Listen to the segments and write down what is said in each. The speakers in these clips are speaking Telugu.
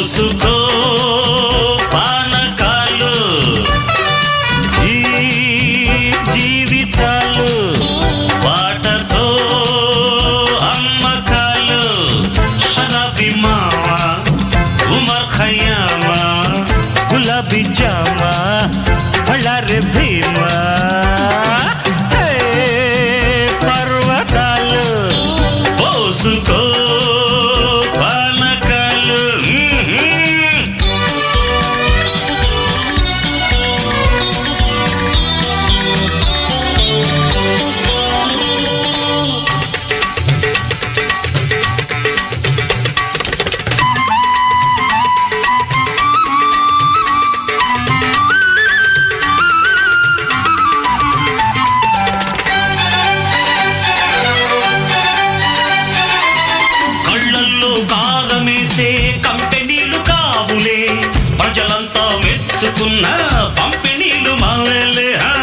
పోసుకో పానకాలు ఈ జీవితాలు వాటర్తో అమ్మకాలు షరాబి మావా ఉమర్ ఖయ్యామా గులాబీ జామా బళ్ళారి భీమా హే, పర్వతాలు పోసుకో పానకాలు మ్మ్. కళ్ళల్లో కారమేసే కంపెనీలు కావులే ప్రజలంతా మెచ్చుకున్న పంపిణీలు మావేలే హా.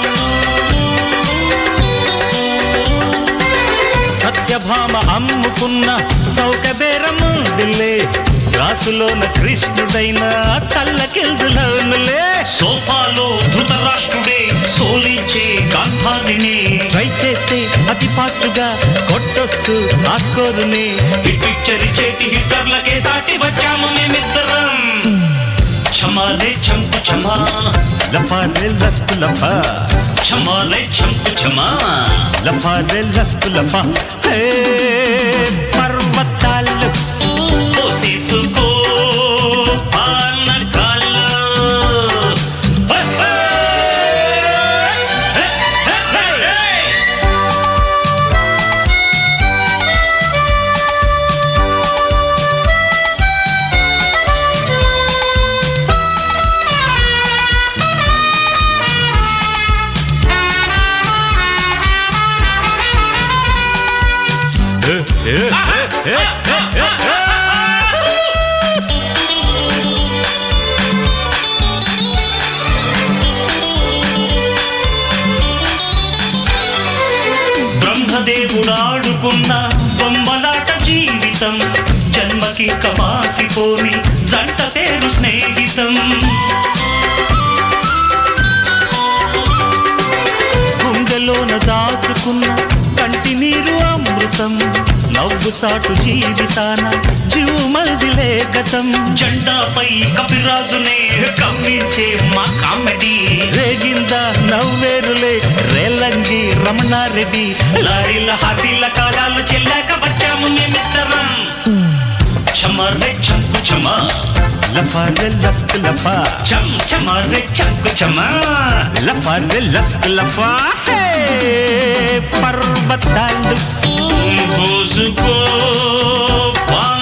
సత్యభామ అమ్ముకున్న చౌక బేరముందిలే రాసులోన కృష్ణుడైన కళ్ళకెల్దులోనులే సోఫాలో ధృతరాష్ట్రుడే సోలించే గాంధారిని ట్రై చేస్తే అతి ఫాస్ట్ గా కొట్టొచ్చు ఆ స్కోరుని పిక్చర్ చేటి హిట్టర్లకే సాటి వచ్చాము మేమిద్దరం క్షమాలే చంపు క్షమా లఫారే లస్కు లఫా క్షమాలే చంపు క్షమా లఫారే లస్కు లఫా హే పర్వతాలు పోసేసుకో పానకాలు హే, హే, హే, హే, హే, హే. బ్రహ్మదేవుడాడుకున్న బొమ్మలాట జీవితం జన్మకి కమాసిపోని జంట పేరు స్నేహితం గుండెలోన దాచుకున్న కంటి నీరు అమృతం నవ్వు చాటు జీవితాన జీవమల్దిలే గతం జెండాపై కపిరాజునే కమ్మించే మా కామెడీ రేగింద నవ్వేరులే రేలంగి రమణారెడ్డి లారీల హాటీల కాలాలు చెల్లాక వచ్చాము మేమిద్దరం చమరే చంకు చమా లఫారే లస్క్ లఫా చమ్ చమరే చంకు చమా లఫారే లస్క్ లఫా హే పర్వతాలు పోసుకో